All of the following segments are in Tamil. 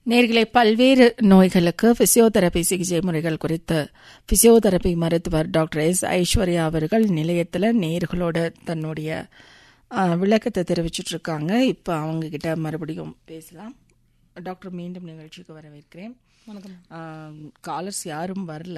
நேர்களை பல்வேறு நோய்களுக்கு பிசியோதெரபி சிகிச்சை முறைகள் குறித்து பிசியோதெரபி மருத்துவர் டாக்டர் எஸ் ஐஸ்வர்யா அவர்கள் நிலையத்தில் நேர்களோட தன்னுடைய ஆ, விளக்கத்தை தெரிவிச்சிட்டு இருக்காங்க இப்போ அவங்க கிட்ட மறுபடியும் பேசலாம் டாக்டர் மீண்டும் நிகழ்ச்சிக்கு வரவேற்கிறேன் வணக்கம் காலர்ஸ் யாரும் வரல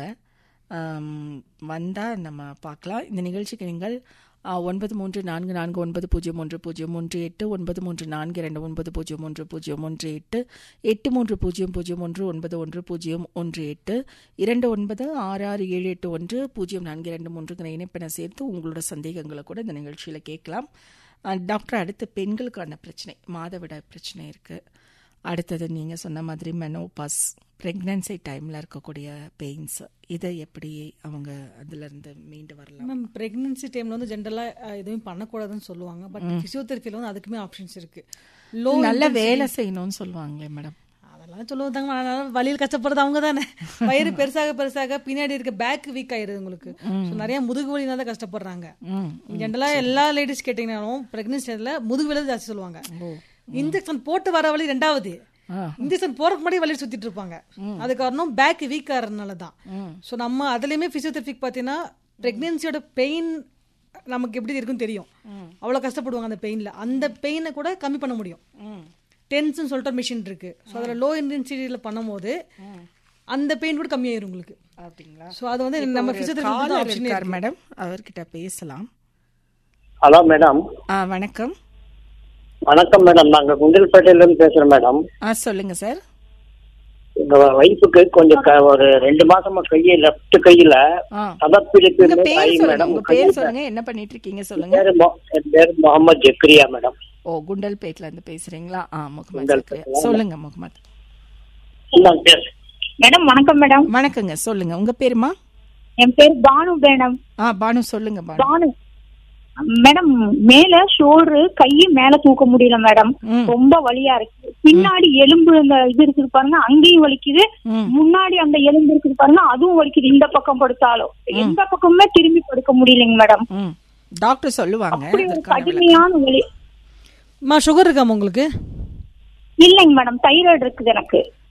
வந்தால் நம்ம பார்க்கலாம் இந்த நிகழ்ச்சிக்கு நீங்கள் ஆ, ஒன்பது மூன்று நான்கு நான்கு ஒன்பது பூஜ்ஜியம் ஒன்று பூஜ்ஜியம் ஒன்று எட்டு ஒன்பது மூன்று நான்கு இரண்டு ஒன்பது பூஜ்ஜியம் ஒன்று பூஜ்ஜியம் ஒன்று எட்டு எட்டு மூன்று பூஜ்ஜியம் பூஜ்ஜியம் ஒன்று ஒன்பது ஒன்று பூஜ்ஜியம் ஒன்று எட்டு இரண்டு ஒன்பது ஆறு ஆறு ஏழு எட்டு ஒன்று பூஜ்ஜியம் நான்கு இரண்டு மூன்றுங்கிற இணைப்பினை சேர்த்து உங்களோட சந்தேகங்களை கூட இந்த நிகழ்ச்சியில் கேட்கலாம் ஆ, டாக்டர் அடுத்து பெண்களுக்கான பிரச்சனை மாதவிடாய் பிரச்சனை இருக்குது அடுத்தது நீங்கள் சொன்ன மாதிரி மெனோபாஸ் ப்ரெக்னன்சி டைமில் இருக்கக்கூடிய பெயின்ஸ் இதை எப்படி அவங்க அதுலேருந்து மீண்டு வரலாம் மேம் பிரெக்னன்சி டைம்ல வந்து ஜென்ரலாக எதுவும் பண்ணக்கூடாதுன்னு சொல்லுவாங்க பட் ஃபிசியோதெரபியில் வந்து அதுக்குமே ஆப்ஷன்ஸ் இருக்கு லோ நல்ல வேலை செய்யணும்னு சொல்லுவாங்களே மேடம் அதெல்லாம் சொல்லுவாங்க அதனால வழியில் கஷ்டப்படுறது அவங்க தானே வயிறு பெருசாக பெருசாக பின்னாடி இருக்க பேக் வீக் ஆயிருது உங்களுக்கு ஸோ நிறைய முதுகு வலினால தான் கஷ்டப்படுறாங்க ம் ஜென்ரலாக எல்லா லேடிஸ் கேட்டீங்கன்னாலும் பிரெக்னன்சி டைம்ல முதுகு வலி தான் ஜாஸ்தி சொல்லுவாங்க இன்ஜெக்ஷன் போட்டு வர வழி ரெண்டாவது ஆ. இன்ஜெக்ஷன் போறதுக்கு முன்னாடி வலி சுத்திட்டு இருப்பாங்க அது காரணம் பேக் வீக் ஆகிறதுனால தான் ஸோ நம்ம அதுலயுமே பிசியோதெரபிக் பார்த்தீங்கன்னா பிரெக்னன்சியோட பெயின் நமக்கு எப்படி இருக்குன்னு தெரியும் அவ்வளோ கஷ்டப்படுவாங்க அந்த பெயின்ல அந்த பெயினை கூட கம்மி பண்ண முடியும் ம் டென்ஸ்னு சொல்லிட்டு ஒரு மிஷின் இருக்கு ஸோ அதில் லோ இன்டென்சிட்டியில் பண்ணும்போது அந்த பெயின் கூட கம்மியாயிரும் உங்களுக்கு அப்படிங்களா ஸோ அது வந்து நம்ம பிசியோதெரபி காலர் ஆப்ஷன் இருக்கார் மேடம் அவர்கிட்ட பேசலாம் ஹலோ மேடம் ஆ வணக்கம் வணக்கம் மேடம் நாங்க குண்டல்பேட்டையில இருந்து பேசுறோம் மேடம் ஆ சொல்லுங்க சார் எங்க வைஃபுக்கு கொஞ்சம் க- ஒரு ரெண்டு மாசமா கையை லெஃப்ட் கையில ஆ சதப்பிடிப்பு உங்க பேர் ஆகி சொல்லுங்க மேடம் உங்க பேர் சொல்லுங்க என்ன பண்ணிட்டு இருக்கீங்க சொல்லுங்க பேரு மொ- என் பேர் முகமது ஜக்ரியா மேடம் ஓ குண்டல்பேட்ல இருந்து பேசுறீங்களா ஆ முகமது குண்டல்பேட்ல. சக்ரியா. சொல்லுங்க முகமது நான் பேச- மேடம் வணக்கம் மேடம் வணக்கங்க சொல்லுங்க உங்க பேருமா என் பேர் பானு மேடம் ஆ பானு சொல்லுங்க பானு பானு மேடம் மேல ஷோல்டரு கையை மேல தூக்க முடியல மேடம் ம். ரொம்ப வலியா இருக்கு பின்னாடி எலும்பு அந்த இது இருக்குது பாருங்க அங்கேயும் வலிக்குது ம் முன்னாடி அந்த எலும்பு இருக்குது பாருங்க அதுவும் வலிக்குது இந்த பக்கம் படுத்தாலும் எந்த பக்கமுமே திரும்பி படுக்க முடியலைங்க மேடம் ம் டாக்டர் சொல்லுவாங்க அப்படி ஒரு அதற்கான விளக்கம். கடுமையான வலி மா சுகர் இருக்காமா உங்களுக்கு இல்லைங்க மேடம் தைராய்டு இருக்குது எனக்கு